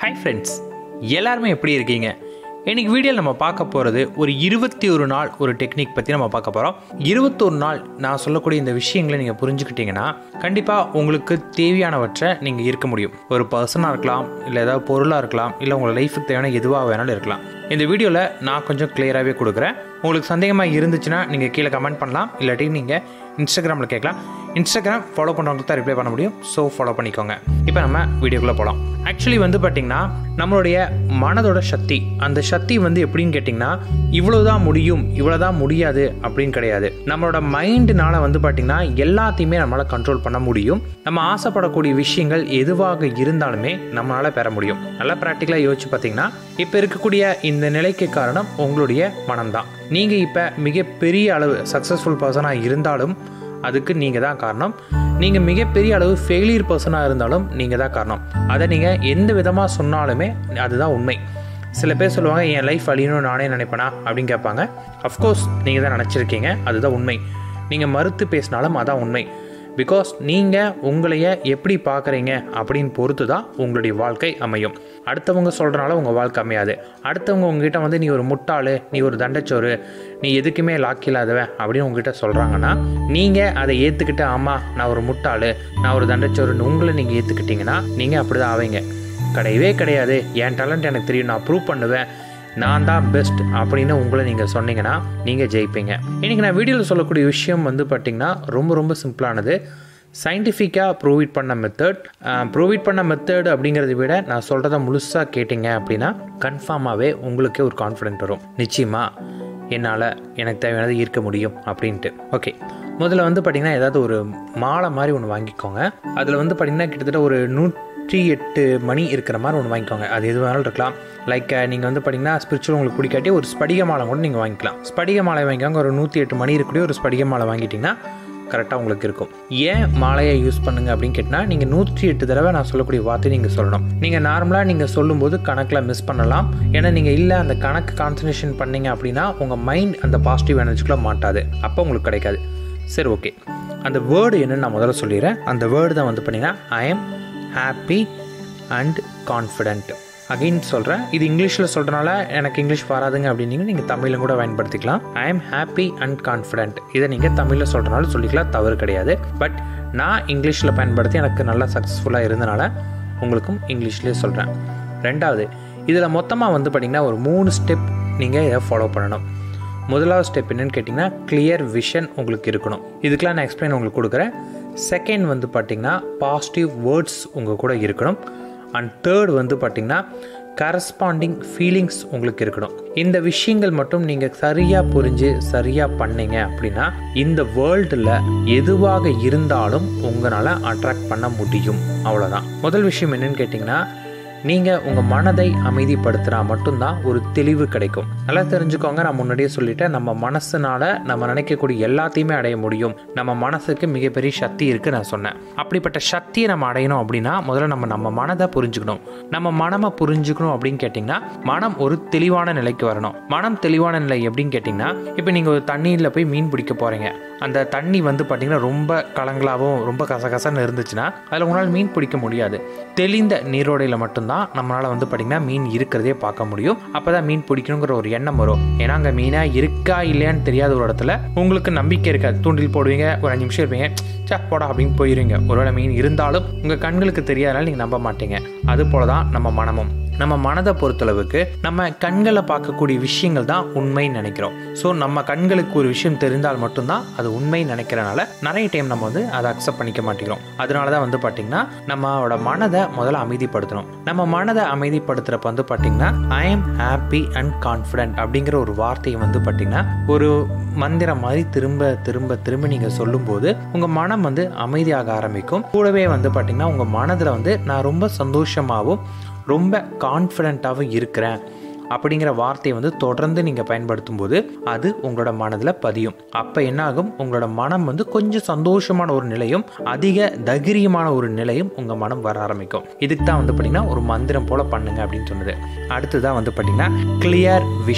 hi friends எல்லாருமே எப்படி இருக்கீங்க இன்னைக்கு வீடியோவில் நம்ம பார்க்க போகிறது ஒரு இருபத்தி ஒரு நாள் ஒரு டெக்னிக் பற்றி நம்ம பார்க்க போகிறோம் இருபத்தொரு நாள் நான் சொல்லக்கூடிய இந்த விஷயங்களை நீங்கள் புரிஞ்சுக்கிட்டீங்கன்னா கண்டிப்பாக உங்களுக்கு தேவையானவற்றை நீங்கள் இருக்க முடியும் ஒரு பர்சனாக இருக்கலாம் இல்லை ஏதாவது பொருளாக இருக்கலாம் இல்லை உங்கள் லைஃபுக்கு தேவையான எதுவாக வேணாலும் இருக்கலாம் இந்த வீடியோவில் நான் கொஞ்சம் கிளியராகவே கொடுக்குறேன் உங்களுக்கு சந்தேகமாக இருந்துச்சுன்னா நீங்கள் கீழே கமெண்ட் பண்ணலாம் இல்லாட்டி நீங்கள் இன்ஸ்டாகிராமில் கேட்கலாம் இன்ஸ்டாகிராம் ஃபாலோ பண்ணுறவங்களுக்கு தான் ரிப்ளை பண்ண முடியும் ஸோ ஃபாலோ பண்ணிக்கோங்க இப்போ நம்ம வீடியோக்குள்ளே போகலாம் ஆக்சுவலி வந்து பார்த்திங்கன்னா நம்மளுடைய மனதோட சக்தி அந்த சக்தி வந்து எப்படின்னு கேட்டிங்கன்னா இவ்வளோதான் முடியும் இவ்வளோதான் முடியாது அப்படின்னு கிடையாது நம்மளோட மைண்டுனால வந்து பார்த்திங்கன்னா எல்லாத்தையுமே நம்மளால் கண்ட்ரோல் பண்ண முடியும் நம்ம ஆசைப்படக்கூடிய விஷயங்கள் எதுவாக இருந்தாலுமே நம்மளால் பெற முடியும் நல்லா ப்ராக்டிக்கலாக யோசிச்சு பார்த்தீங்கன்னா இப்போ இருக்கக்கூடிய இந்த நிலைக்கு காரணம் உங்களுடைய மனம்தான் நீங்கள் இப்போ மிகப்பெரிய அளவு சக்ஸஸ்ஃபுல் பர்சனாக இருந்தாலும் அதுக்கு நீங்கள் தான் காரணம் நீங்கள் மிகப்பெரிய அளவு ஃபெயிலியர் பர்சனாக இருந்தாலும் நீங்கள் தான் காரணம் அதை நீங்கள் எந்த விதமாக சொன்னாலுமே அதுதான் உண்மை சில பேர் சொல்லுவாங்க என் லைஃப் அழியணும்னு நானே நினைப்பேனா அப்படின்னு கேட்பாங்க அஃப்கோர்ஸ் நீங்கள் தான் நினச்சிருக்கீங்க அதுதான் உண்மை நீங்கள் மறுத்து பேசினாலும் அதான் உண்மை பிகாஸ் நீங்கள் உங்களைய எப்படி பார்க்குறீங்க அப்படின்னு பொறுத்து தான் உங்களுடைய வாழ்க்கை அமையும் அடுத்தவங்க சொல்கிறனால உங்கள் வாழ்க்கை அமையாது அடுத்தவங்க உங்ககிட்ட வந்து நீ ஒரு முட்டாள் நீ ஒரு தண்டச்சோறு நீ எதுக்குமே லாக் இல்லாதவன் அப்படின்னு உங்ககிட்ட சொல்கிறாங்கன்னா நீங்கள் அதை ஏற்றுக்கிட்டு ஆமாம் நான் ஒரு முட்டாள் நான் ஒரு தண்டச்சோறுன்னு உங்களை நீங்கள் ஏற்றுக்கிட்டீங்கன்னா நீங்கள் அப்படி தான் ஆவீங்க கிடையவே கிடையாது என் டேலண்ட் எனக்கு தெரியும் நான் ப்ரூவ் பண்ணுவேன் நான் தான் பெஸ்ட் அப்படின்னு உங்களை நீங்கள் சொன்னீங்கன்னா நீங்கள் ஜெயிப்பீங்க இன்றைக்கி நான் வீடியோவில் சொல்லக்கூடிய விஷயம் வந்து பார்த்திங்கன்னா ரொம்ப ரொம்ப சிம்பிளானது சயின்டிஃபிக்காக ப்ரூவிட் பண்ண மெத்தட் ப்ரூவிட் பண்ண மெத்தட் அப்படிங்கிறத விட நான் சொல்கிறத முழுசாக கேட்டிங்க அப்படின்னா கன்ஃபார்மாகவே உங்களுக்கே ஒரு கான்ஃபிடென்ட் வரும் நிச்சயமாக என்னால் எனக்கு தேவையானது ஈர்க்க முடியும் அப்படின்ட்டு ஓகே முதல்ல வந்து பார்த்திங்கன்னா ஏதாவது ஒரு மாலை மாதிரி ஒன்று வாங்கிக்கோங்க அதில் வந்து பார்த்திங்கன்னா கிட்டத்தட்ட ஒரு நூற்றி எட்டு மணி இருக்கிற மாதிரி ஒன்று வாங்கிக்கோங்க அது எது வேணாலும் இருக்கலாம் லைக் நீங்கள் வந்து பார்த்தீங்கன்னா ஸ்பிரிச்சுவல் உங்களுக்கு பிடிக்காட்டி ஒரு ஸ்படிக மாலை கூட நீங்கள் வாங்கிக்கலாம் ஸ்படிக மாலை வாங்கிக்கோங்க ஒரு நூற்றி எட்டு மணி இருக்கக்கூடிய ஒரு ஸ்படிக மாலை வாங்கிட்டிங்கன்னா கரெக்டாக உங்களுக்கு இருக்கும் ஏன் மாலையை யூஸ் பண்ணுங்க அப்படின்னு கேட்டால் நீங்கள் நூற்றி எட்டு தடவை நான் சொல்லக்கூடிய வார்த்தை நீங்கள் சொல்லணும் நீங்கள் நார்மலாக நீங்கள் சொல்லும்போது கணக்கில் மிஸ் பண்ணலாம் ஏன்னா நீங்கள் இல்லை அந்த கணக்கு கான்சன்ட்ரேஷன் பண்ணீங்க அப்படின்னா உங்கள் மைண்ட் அந்த பாசிட்டிவ் எனர்ஜிக்குள்ளே மாட்டாது அப்போ உங்களுக்கு கிடைக்காது சரி ஓகே அந்த வேர்டு என்னன்னு நான் முதல்ல சொல்லிடுறேன் அந்த வேர்டு தான் வந்து பார்த்தீங்கன்னா I am happy and confident again சொல்கிறேன் இது இங்கிலீஷில் சொல்கிறனால எனக்கு இங்கிலீஷ் வராதுங்க அப்படின்னீங்க நீங்கள் தமிழில் கூட பயன்படுத்திக்கலாம் I am happy and confident இதை நீங்கள் தமிழில் சொல்கிறனால சொல்லிக்கலாம் தவறு கிடையாது பட் நான் இங்கிலீஷில் பயன்படுத்தி எனக்கு நல்லா சக்ஸஸ்ஃபுல்லாக இருந்தனால உங்களுக்கும் இங்கிலீஷ்லேயே சொல்கிறேன் ரெண்டாவது இதில் மொத்தமாக வந்து பார்த்திங்கன்னா ஒரு மூணு ஸ்டெப் நீங்கள் இதை ஃபாலோ பண்ணணும் முதலாவது ஸ்டெப் என்னன்னு கேட்டிங்கன்னா கிளியர் விஷன் உங்களுக்கு இருக்கணும் இதுக்கெலாம் நான் எக்ஸ்பிளைன் உங்களுக்கு கொடுக்குறேன் செகண்ட் வந்து பார்த்திங்கன்னா பாசிட்டிவ் வேர்ட்ஸ் உங்கள் கூட இருக்கணும் அண்ட் தேர்ட் வந்து பார்த்திங்கன்னா கரஸ்பாண்டிங் ஃபீலிங்ஸ் உங்களுக்கு இருக்கணும் இந்த விஷயங்கள் மட்டும் நீங்கள் சரியாக புரிஞ்சு சரியாக பண்ணீங்க அப்படின்னா இந்த வேர்ல்டில் எதுவாக இருந்தாலும் உங்களால் அட்ராக்ட் பண்ண முடியும் அவ்வளோதான் முதல் விஷயம் என்னன்னு கேட்டிங்கன்னா நீங்கள் உங்கள் மனதை அமைதிப்படுத்தினா மட்டும்தான் ஒரு தெளிவு கிடைக்கும் நல்லா தெரிஞ்சுக்கோங்க நான் முன்னாடியே சொல்லிட்டேன் நம்ம மனசுனால நம்ம நினைக்கக்கூடிய எல்லாத்தையுமே அடைய முடியும் நம்ம மனசுக்கு மிகப்பெரிய சக்தி இருக்குது நான் சொன்னேன் அப்படிப்பட்ட சக்தியை நம்ம அடையணும் அப்படின்னா முதல்ல நம்ம நம்ம மனதை புரிஞ்சுக்கணும் நம்ம மனமை புரிஞ்சுக்கணும் அப்படின்னு கேட்டிங்கன்னா மனம் ஒரு தெளிவான நிலைக்கு வரணும் மனம் தெளிவான நிலை எப்படின்னு கேட்டிங்கன்னா இப்போ நீங்கள் ஒரு தண்ணியில் போய் மீன் பிடிக்க போகிறீங்க அந்த தண்ணி வந்து பார்த்திங்கன்னா ரொம்ப கலங்களாகவும் ரொம்ப கசகசன்னு இருந்துச்சுன்னா அதில் உங்களால் மீன் பிடிக்க முடியாது தெளிந்த நீரோடையில் மட்டும்தான் நம்மளால் வந்து பார்த்திங்கன்னா மீன் இருக்கிறதே பார்க்க முடியும் அப்போ தான் மீன் பிடிக்கணுங்கிற ஒரு எண்ணம் வரும் ஏன்னா அங்கே மீனாக இருக்கா இல்லையான்னு தெரியாத ஒரு இடத்துல உங்களுக்கு நம்பிக்கை இருக்காது தூண்டில் போடுவீங்க ஒரு அஞ்சு நிமிஷம் இருப்பீங்க சா போடா அப்படின்னு போயிருவீங்க ஒருவேளை மீன் இருந்தாலும் உங்கள் கண்களுக்கு தெரியாதனால நீங்கள் நம்ப மாட்டீங்க அது போல தான் நம்ம மனமும் நம்ம மனதை பொறுத்தளவுக்கு நம்ம கண்களை பார்க்கக்கூடிய விஷயங்கள் தான் உண்மைன்னு நினைக்கிறோம் ஸோ நம்ம கண்களுக்கு ஒரு விஷயம் தெரிந்தால் மட்டும்தான் அது உண்மைன்னு நினைக்கிறனால நிறைய டைம் நம்ம வந்து அதை அக்செப்ட் பண்ணிக்க மாட்டேங்கிறோம் அதனால தான் வந்து பார்த்திங்கன்னா நம்மளோட மனதை முதல்ல அமைதிப்படுத்தணும் நம்ம மனதை அமைதிப்படுத்துகிறப்ப வந்து பார்த்திங்கன்னா I am happy and confident அப்படிங்கிற ஒரு வார்த்தையை வந்து பார்த்திங்கன்னா ஒரு மந்திரம் மாதிரி திரும்ப திரும்ப திரும்ப நீங்கள் சொல்லும்போது உங்கள் மனம் வந்து அமைதியாக ஆரம்பிக்கும் கூடவே வந்து பார்த்திங்கன்னா உங்கள் மனதில் வந்து நான் ரொம்ப சந்தோஷமாகவும் ரொம்ப கான்ஃபிடெண்ட்டாகவும் இருக்கிறேன் அப்படிங்கிற வார்த்தையை வந்து தொடர்ந்து நீங்கள் பயன்படுத்தும் போது அது உங்களோட மனதில் பதியும் அப்போ என்ன ஆகும் உங்களோட மனம் வந்து கொஞ்சம் சந்தோஷமான ஒரு நிலையும் அதிக தைரியமான ஒரு நிலையும் உங்கள் மனம் வர ஆரம்பிக்கும் இதுக்கு தான் வந்து பார்த்திங்கன்னா ஒரு மந்திரம் போல் பண்ணுங்க அப்படின்னு சொன்னது அடுத்ததான் வந்து பார்த்திங்கன்னா கிளியர் விஷன்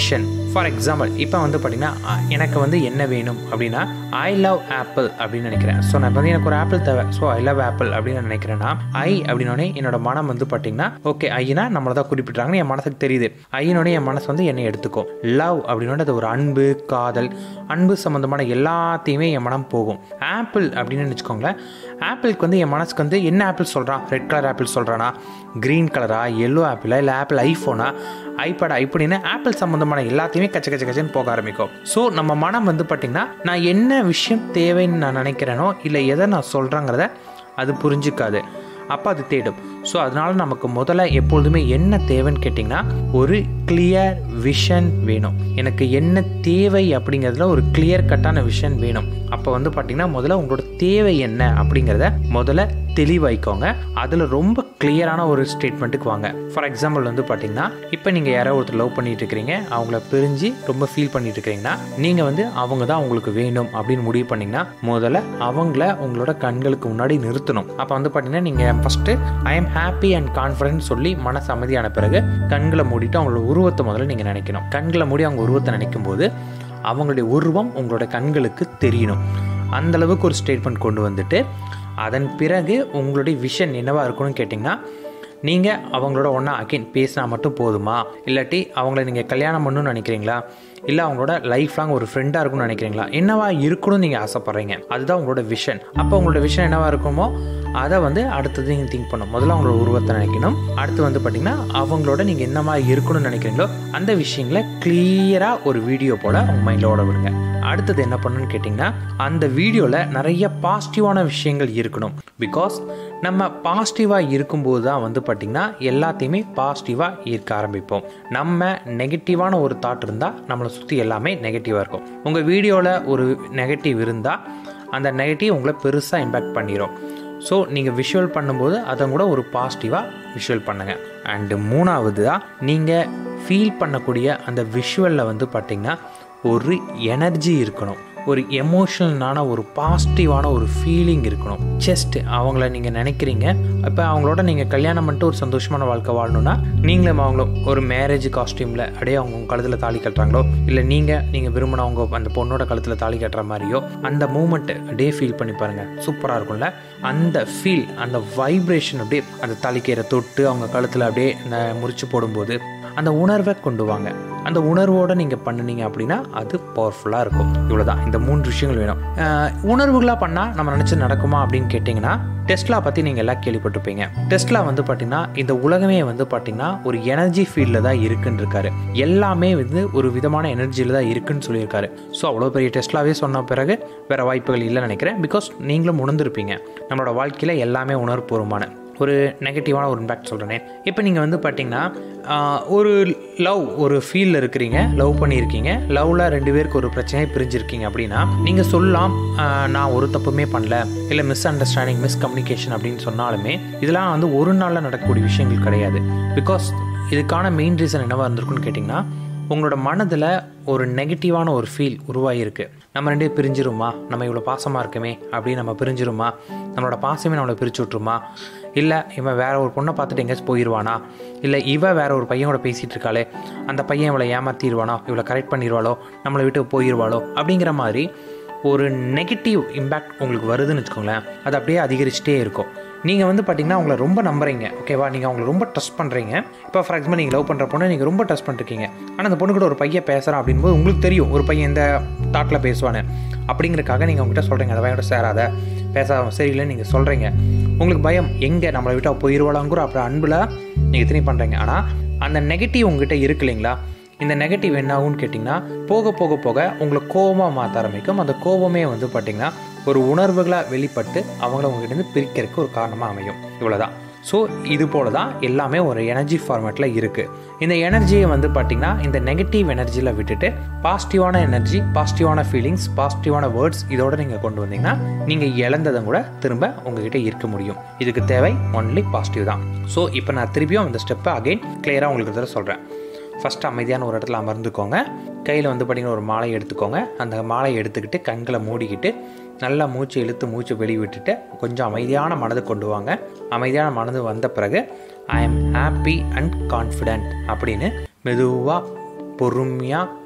ஃபார் எக்ஸாம்பிள் இப்போ வந்து பார்த்தீங்கன்னா அ, எனக்கு வந்து என்ன வேணும் அப்படின்னா ஐ லவ் ஆப்பிள் அப்படின்னு நினைக்கிறேன் ஸோ நான் வந்து எனக்கு ஒரு ஆப்பிள் தேவை ஸோ ஐ லவ் ஆப்பிள் அப்படின்னு நான் நினைக்கிறேன்னா ஐ அப்படின்னோடனே என்னோட மனம் வந்து பார்த்தீங்கன்னா ஓகே ஐனா நம்மளை தான் குறிப்பிட்றாங்கன்னு என் மனசுக்கு தெரியுது ஐயனோடனே என் மனசு வந்து என்னை எடுத்துக்கும் லவ் அப்படின்னோட அது ஒரு அன்பு காதல் அன்பு சம்மந்தமான எல்லாத்தையுமே என் மனம் போகும் ஆப்பிள் அப்படின்னு வச்சுக்கோங்களேன் ஆப்பிளுக்கு வந்து என் மனசுக்கு வந்து என்ன ஆப்பிள் சொல்கிறான் ரெட் கலர் ஆப்பிள் சொல்கிறானா க்ரீன் கலரா எல்லோ ஆப்பிளா இல்லை ஆப்பிள் ஐஃபோனா ஐபேடா இப்படின்னு ஆப்பிள் சம்மந்தமான எல்லாத்தையுமே கச்ச கச்ச கச்சன்னு போக ஆரம்பிக்கும் ஸோ நம்ம மனம் வந்து பார்த்திங்கன்னா நான் என்ன விஷயம் தேவைன்னு நான் நினைக்கிறேனோ இல்லை எதை நான் சொல்கிறேங்கிறத அது புரிஞ்சுக்காது அப்போ அது தேடும் ஸோ அதனால நமக்கு முதல்ல எப்பொழுதுமே என்ன தேவைன்னு கேட்டிங்கன்னா ஒரு கிளியர் விஷன் வேணும் எனக்கு என்ன தேவை அப்படிங்கிறதுல ஒரு கிளியர் கட்டான விஷன் வேணும் அப்போ வந்து பார்த்தீங்கன்னா முதல்ல உங்களோட தேவை என்ன அப்படிங்கிறத முதல்ல தெளிவாய்க்கோங்க அதில் ரொம்ப கிளியரான ஒரு ஸ்டேட்மெண்ட்டுக்கு வாங்க ஃபார் எக்ஸாம்பிள் வந்து பார்த்தீங்கன்னா இப்போ நீங்கள் யாரோ ஒருத்தர் லவ் பண்ணிட்டு இருக்கிறீங்க அவங்கள பிரிஞ்சு ரொம்ப ஃபீல் பண்ணிட்டு இருக்கிறீங்கன்னா நீங்கள் வந்து அவங்க தான் உங்களுக்கு வேணும் அப்படின்னு முடிவு பண்ணீங்கன்னா முதல்ல அவங்கள உங்களோட கண்களுக்கு முன்னாடி நிறுத்தணும் அப்போ வந்து பார்த்தீங்கன்னா நீங்கள் first I am happy and confident சொல்லி மனசு அமைதியான பிறகு கண்களை மூடிட்டு அவங்களோட உருவத்தை முதல்ல நீங்கள் நினைக்கணும் கண்களை மூடி அவங்க உருவத்தை நினைக்கும் போது அவங்களுடைய உருவம் உங்களோட கண்களுக்கு தெரியணும் அந்த அளவுக்கு ஒரு ஸ்டேட்மெண்ட் கொண்டு வந்துட்டு அதன் பிறகு உங்களுடைய விஷன் என்னவா இருக்கணும்னு கேட்டிங்கன்னா நீங்கள் அவங்களோட ஒன்றா அகைன் பேசினா மட்டும் போதுமா இல்லாட்டி அவங்கள நீங்கள் கல்யாணம் பண்ணணும்னு நினைக்கிறீங்களா இல்லை அவங்களோட லைஃப் லாங் ஒரு ஃப்ரெண்டாக இருக்கும்னு நினைக்கிறீங்களா என்னவா இருக்கணும்னு நீங்கள் ஆசைப்பட்றீங்க அதுதான் உங்களோட விஷன் அப்போ உங்களோட விஷன் என்னவா இருக்குமோ அதை வந்து அடுத்தது நீங்கள் திங்க் பண்ணணும் முதல்ல அவங்களோட உருவத்தை நினைக்கணும் அடுத்து வந்து பார்த்தீங்கன்னா அவங்களோட நீங்கள் என்ன மாதிரி இருக்கணும்னு நினைக்கிறீங்களோ அந்த விஷயங்களை கிளியராக ஒரு வீடியோ போல் உங்கள் மைண்டில் ஓட விடுங்க அடுத்தது என்ன பண்ணணும்னு கேட்டிங்கன்னா அந்த வீடியோவில் நிறைய பாசிட்டிவான விஷயங்கள் இருக்கணும் பிகாஸ் நம்ம பாசிட்டிவாக இருக்கும்போது தான் வந்து பார்த்திங்கன்னா எல்லாத்தையுமே பாசிட்டிவாக ஈர்க்க ஆரம்பிப்போம் நம்ம நெகட்டிவான ஒரு தாட் இருந்தால் நம்மளை சுற்றி எல்லாமே நெகட்டிவாக இருக்கும் உங்கள் வீடியோவில் ஒரு நெகட்டிவ் இருந்தால் அந்த நெகட்டிவ் உங்களை பெருசாக இம்பேக்ட் பண்ணிடும் ஸோ நீங்கள் விஷுவல் பண்ணும்போது அதை கூட ஒரு பாசிட்டிவாக விஷுவல் பண்ணுங்கள் அண்டு மூணாவது தான் நீங்கள் ஃபீல் பண்ணக்கூடிய அந்த விஷுவலில் வந்து பார்த்திங்கன்னா ஒரு எனர்ஜி இருக்கணும் ஒரு எமோஷனலான ஒரு பாசிட்டிவான ஒரு ஃபீலிங் இருக்கணும் ஜஸ்ட் அவங்கள நீங்கள் நினைக்கிறீங்க இப்போ அவங்களோட நீங்கள் கல்யாணம் பண்ணிட்டு ஒரு சந்தோஷமான வாழ்க்கை வாழணும்னா நீங்களும் அவங்களும் ஒரு மேரேஜ் காஸ்டியூமில் அப்படியே அவங்க உங்க கழுத்தில் தாலி கட்டுறாங்களோ இல்லை நீங்கள் நீங்கள் விரும்பினவங்க அந்த பொண்ணோட கழுத்தில் தாலி கட்டுற மாதிரியோ அந்த மூமெண்ட்டு அப்படியே ஃபீல் பண்ணி பாருங்கள் சூப்பராக இருக்கும்ல அந்த ஃபீல் அந்த வைப்ரேஷன் அப்படியே அந்த தாலிக்கீரை தொட்டு அவங்க கழுத்தில் அப்படியே அந்த முறிச்சு போடும்போது அந்த உணர்வை கொண்டு வாங்க அந்த உணர்வோடு நீங்கள் பண்ணுனீங்க அப்படின்னா அது பவர்ஃபுல்லாக இருக்கும் இவ்வளோதான் இந்த மூன்று விஷயங்கள் வேணும் அஹ் உணர்வுகளாக பண்ணால் நம்ம நினச்சி நடக்குமா அப்படின்னு கேட்டிங்கன்னா டெஸ்ட்லா பற்றி நீங்கள் எல்லாம் கேள்விப்பட்டிருப்பீங்க டெஸ்ட்லா வந்து பார்த்தீங்கன்னா இந்த உலகமே வந்து பார்த்தீங்கன்னா ஒரு எனர்ஜி ஃபீல்டில் தான் இருக்குன்னு இருக்காரு எல்லாமே வந்து ஒரு விதமான எனர்ஜியில் தான் இருக்குன்னு சொல்லியிருக்காரு ஸோ அவ்வளோ பெரிய டெஸ்ட்லாவே சொன்ன பிறகு வேறு வாய்ப்புகள் இல்லைன்னு நினைக்கிறேன் பிகாஸ் நீங்களும் உணர்ந்திருப்பீங்க நம்மளோட வாழ்க்கையில் எல்லாமே உணர்வுபூர்வமான ஒரு நெகட்டிவான ஒரு இம்பேக்ட் சொல்கிறேனே இப்போ நீங்கள் வந்து பார்த்தீங்கன்னா ஆஹ், ஒரு லவ் ஒரு ஃபீலில் இருக்கிறீங்க லவ் பண்ணியிருக்கீங்க லவ்வில் ரெண்டு பேருக்கு ஒரு பிரச்சனையை பிரிஞ்சிருக்கீங்க அப்படின்னா நீங்கள் சொல்லலாம் ஆஹ், நான் ஒரு தப்புமே பண்ணல இல்லை மிஸ் அண்டர்ஸ்டாண்டிங் மிஸ் கம்யூனிகேஷன் அப்படின்னு சொன்னாலுமே இதெல்லாம் வந்து ஒரு நாளில் நடக்கக்கூடிய விஷயங்கள் கிடையாது பிகாஸ் இதுக்கான மெயின் ரீசன் என்னவா இருந்திருக்குன்னு கேட்டிங்கன்னா உங்களோட மனதில் ஒரு நெகட்டிவான ஒரு ஃபீல் உருவாகியிருக்கு நம்ம ரெண்டே பிரிஞ்சிருமா நம்ம இவ்வளோ பாசமாக இருக்குமே அப்படின்னு நம்ம பிரிஞ்சிருமா நம்மளோட பாசமே நம்மளை பிரிச்சு விட்ருமா இல்லை இவன் வேற ஒரு பொண்ணை பார்த்துட்டு எங்கேயாச்சும் போயிடுவானா இல்லை இவ வேற ஒரு பையனோட பேசிகிட்டு இருக்காளே அந்த பையன் இவளை ஏமாற்றிடுவானோ இவளை கரெக்ட் பண்ணிடுவாளோ நம்மளை விட்டு போயிடுவாளோ அப்படிங்கிற மாதிரி ஒரு நெகட்டிவ் இம்பேக்ட் உங்களுக்கு வருதுன்னு வச்சுக்கோங்களேன் அது அப்படியே அதிகரிச்சுட்டே இருக்கும் நீங்கள் வந்து பார்த்தீங்கன்னா அவங்கள ரொம்ப நம்புறீங்க ஓகேவா நீங்கள் அவங்கள ரொம்ப ட்ரஸ்ட் பண்ணுறீங்க இப்போ ஃபார் எக்ஸாம்பிள் நீங்கள் லவ் பண்ணுற பொண்ணை நீங்கள் ரொம்ப ட்ரஸ்ட் பண்ணிருக்கீங்க ஆனால் அந்த பொண்ணு கூட ஒரு பையன் பேசுகிறான் அப்படின்போது உங்களுக்கு தெரியும் ஒரு பையன் எந்த தாட்டில் பேசுவானு அப்படிங்கிறக்காக நீங்கள் அவங்ககிட்ட சொல்கிறீங்க அந்த பையனோட சேராத பேசாத சரியில்லைன்னு நீங்கள் சொல்கிறீங்க உங்களுக்கு பயம் எங்கே நம்மளை விட்டு அவ போயிடுவாளாங்கிற அப்படி அன்பில் நீங்கள் இத்தனை பண்ணுறீங்க ஆனால் அந்த நெகட்டிவ் உங்ககிட்ட இருக்கு இல்லைங்களா இந்த நெகட்டிவ் என்ன ஆகும்னு கேட்டிங்கன்னா போக போக போக உங்களை கோபமாக மாற்ற ஆரம்பிக்கும் அந்த கோபமே வந்து பார்த்திங்கன்னா ஒரு உணர்வுகளாக வெளிப்பட்டு அவங்கள உங்ககிட்ட பிரிக்கிறதுக்கு ஒரு காரணமாக அமையும் இவ்வளோதான் ஸோ இது போல தான் எல்லாமே ஒரு எனர்ஜி ஃபார்மேட்டில் இருக்குது இந்த எனர்ஜியை வந்து பார்த்திங்கன்னா இந்த நெகட்டிவ் எனர்ஜியில் விட்டுட்டு பாசிட்டிவான எனர்ஜி பாசிட்டிவான ஃபீலிங்ஸ் பாசிட்டிவான வேர்ட்ஸ் இதோட நீங்கள் கொண்டு வந்தீங்கன்னா நீங்கள் இழந்ததும் கூட திரும்ப உங்ககிட்ட இருக்க முடியும் இதுக்கு தேவை ஒன்லி பாசிட்டிவ் தான் ஸோ இப்போ நான் திருப்பியும் இந்த ஸ்டெப்பை அகைன் கிளியராக உங்களுக்கு தர சொல்கிறேன் ஃபஸ்ட்டு அமைதியான ஒரு இடத்துல அமர்ந்துக்கோங்க கையில் வந்து பார்த்திங்கன்னா ஒரு மாலை எடுத்துக்கோங்க அந்த மாலையை எடுத்துக்கிட்டு கண்களை மூடிக்கிட்டு நல்லா மூச்சு இழுத்து மூச்சு வெளியே விட்டுட்டு கொஞ்சம் அமைதியான மனது கொண்டு வாங்க அமைதியான மனது வந்த பிறகு I am happy and confident அப்படின்னு மெதுவாக பொறுமையாக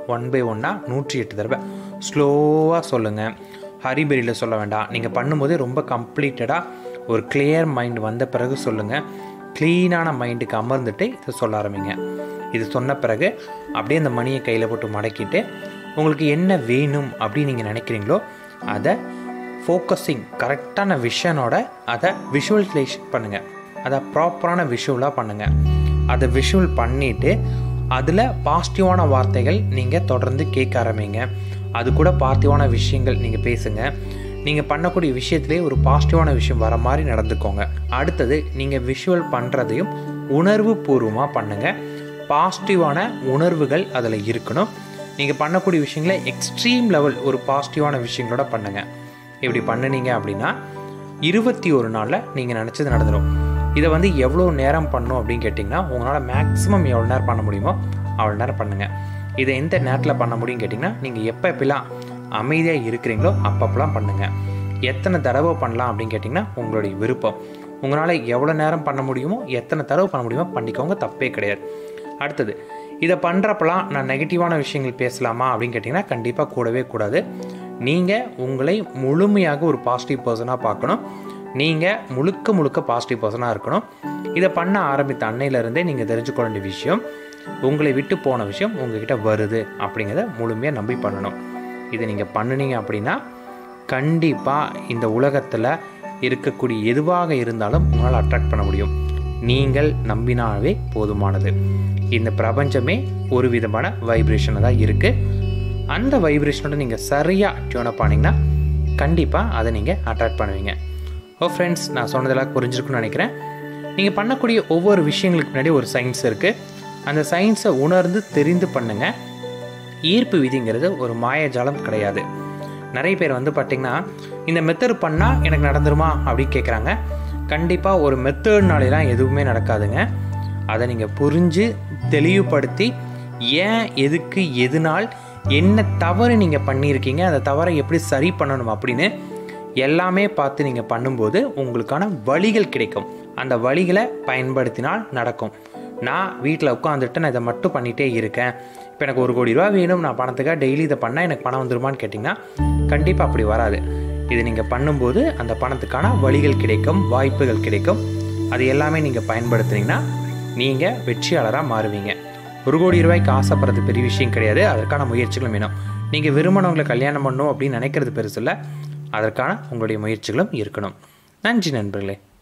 ஒன் பை ஒன்னாக நூற்றி எட்டு தடவை ஸ்லோவாக சொல்லுங்கள் ஹரிபெரியில் சொல்ல வேண்டாம் நீங்கள் பண்ணும்போதே ரொம்ப கம்ப்ளீட்டடாக ஒரு கிளியர் மைண்ட் வந்த பிறகு சொல்லுங்கள் க்ளீனான மைண்டுக்கு அமர்ந்துட்டு இதை சொல்ல ஆரம்பிங்க இது சொன்ன பிறகு அப்படியே அந்த மணியை கையில் போட்டு மடக்கிட்டு உங்களுக்கு என்ன வேணும் அப்படின்னு நீங்கள் நினைக்கிறீங்களோ அதை ஃபோக்கஸிங் கரெக்டான விஷனோட அதை விஷுவலைசேஷன் பண்ணுங்கள் அதை ப்ராப்பரான விஷுவலாக பண்ணுங்கள் அதை விஷுவல் பண்ணிவிட்டு அதில் பாசிட்டிவான வார்த்தைகள் நீங்கள் தொடர்ந்து கேட்க ஆரம்பிங்க அது கூட பாசிட்டிவான விஷயங்கள் நீங்கள் பேசுங்க நீங்கள் பண்ணக்கூடிய விஷயத்திலே ஒரு பாசிட்டிவான விஷயம் வர மாதிரி நடந்துக்கோங்க அடுத்தது நீங்கள் விஷுவல் பண்ணுறதையும் உணர்வு பூர்வமாக பண்ணுங்கள் பாசிட்டிவான உணர்வுகள் அதில் இருக்கணும் நீங்கள் பண்ணக்கூடிய விஷயங்களை எக்ஸ்ட்ரீம் லெவல் ஒரு பாசிட்டிவான விஷயங்களோட பண்ணுங்கள் இப்படி பண்ணுனீங்க அப்படின்னா இருபத்தி ஒரு நாளில் நீங்கள் நினச்சது நடந்துடும் இதை வந்து எவ்வளோ நேரம் பண்ணும் அப்படின்னு கேட்டிங்கன்னா உங்களால் மேக்ஸிமம் எவ்வளோ நேரம் பண்ண முடியுமோ அவ்வளோ நேரம் பண்ணுங்கள் இதை எந்த நேரத்தில் பண்ண முடியும்னு கேட்டிங்கன்னா நீங்கள் எப்போ எப்பெல்லாம் அமைதியாக இருக்கிறீங்களோ அப்பப்பெல்லாம் பண்ணுங்கள் எத்தனை தடவை பண்ணலாம் அப்படின்னு கேட்டிங்கன்னா உங்களுடைய விருப்பம் உங்களால் எவ்வளோ நேரம் பண்ண முடியுமோ எத்தனை தடவை பண்ண முடியுமோ பண்ணிக்கோங்க தப்பே கிடையாது அடுத்தது இதை பண்ணுறப்பெல்லாம் நான் நெகட்டிவான விஷயங்கள் பேசலாமா அப்படின்னு கேட்டிங்கன்னா கண்டிப்பாக கூடவே கூடாது நீங்கள் உங்களை முழுமையாக ஒரு பாசிட்டிவ் பர்சனாக பார்க்கணும் நீங்கள் முழுக்க முழுக்க பாசிட்டிவ் பர்சனாக இருக்கணும் இதை பண்ண ஆரம்பித்த அன்னையிலேருந்தே நீங்கள் தெரிஞ்சுக்கொள்ள வேண்டிய விஷயம் உங்களை விட்டு போன விஷயம் உங்ககிட்ட வருது அப்படிங்கிறத முழுமையாக நம்பி பண்ணணும் இதை நீங்கள் பண்ணுனீங்க அப்படின்னா கண்டிப்பாக இந்த உலகத்தில் இருக்கக்கூடிய எதுவாக இருந்தாலும் உங்களால் அட்ராக்ட் பண்ண முடியும் நீங்கள் நம்பினாவே போதுமானது இந்த பிரபஞ்சமே ஒரு விதமான வைப்ரேஷனில் தான் இருக்குது அந்த வைப்ரேஷனோட நீங்கள் சரியாக டியூன் அப் ஆனீங்கன்னா கண்டிப்பாக அதை நீங்கள் அட்ராக்ட் பண்ணுவீங்க ஓ ஃப்ரெண்ட்ஸ் நான் சொன்னதெல்லாம் புரிஞ்சிருக்குன்னு நினைக்கிறேன் நீங்கள் பண்ணக்கூடிய ஒவ்வொரு விஷயங்களுக்கு முன்னாடி ஒரு சயின்ஸ் இருக்குது அந்த சயின்ஸை உணர்ந்து தெரிந்து பண்ணுங்கள் ஈர்ப்பு விதிங்கிறது ஒரு மாயஜாலம் கிடையாது நிறைய பேர் வந்து பார்த்திங்கன்னா இந்த மெத்தட் பண்ணால் எனக்கு நடந்துருமா அப்படின்னு கேட்குறாங்க கண்டிப்பாக ஒரு மெத்தட்னாலாம் எதுவுமே நடக்காதுங்க அதை நீங்கள் புரிஞ்சு தெளிவுபடுத்தி ஏன் எதுக்கு எதுனால் என்ன தவறு நீங்கள் பண்ணியிருக்கீங்க அந்த தவறை எப்படி சரி பண்ணணும் அப்படின்னு எல்லாமே பார்த்து நீங்கள் பண்ணும்போது உங்களுக்கான வழிகள் கிடைக்கும் அந்த வழிகளை பயன்படுத்தினால் நடக்கும் நான் வீட்டில் உட்காந்துட்டு நான் இதை மட்டும் பண்ணிகிட்டே இருக்கேன் இப்போ எனக்கு ஒரு கோடி ரூபா வேணும் நான் பணத்துக்காக டெய்லி இதை பண்ணால் எனக்கு பணம் வந்துருமான்னு கேட்டிங்கன்னா கண்டிப்பாக அப்படி வராது இது நீங்கள் பண்ணும்போது அந்த பணத்துக்கான வழிகள் கிடைக்கும் வாய்ப்புகள் கிடைக்கும் அது எல்லாமே நீங்கள் பயன்படுத்துனீங்கன்னா நீங்கள் வெற்றியாளராக மாறுவீங்க ஒரு கோடி ரூபாய்க்கு ஆசைப்படுறது பெரிய விஷயம் கிடையாது அதற்கான முயற்சிகளும் வேணும் நீங்கள் விரும்பினவங்களை கல்யாணம் பண்ணணும் அப்படின்னு நினைக்கிறது பெருசு இல்லை அதற்கான உங்களுடைய முயற்சிகளும் இருக்கணும் நன்றி நண்பர்களே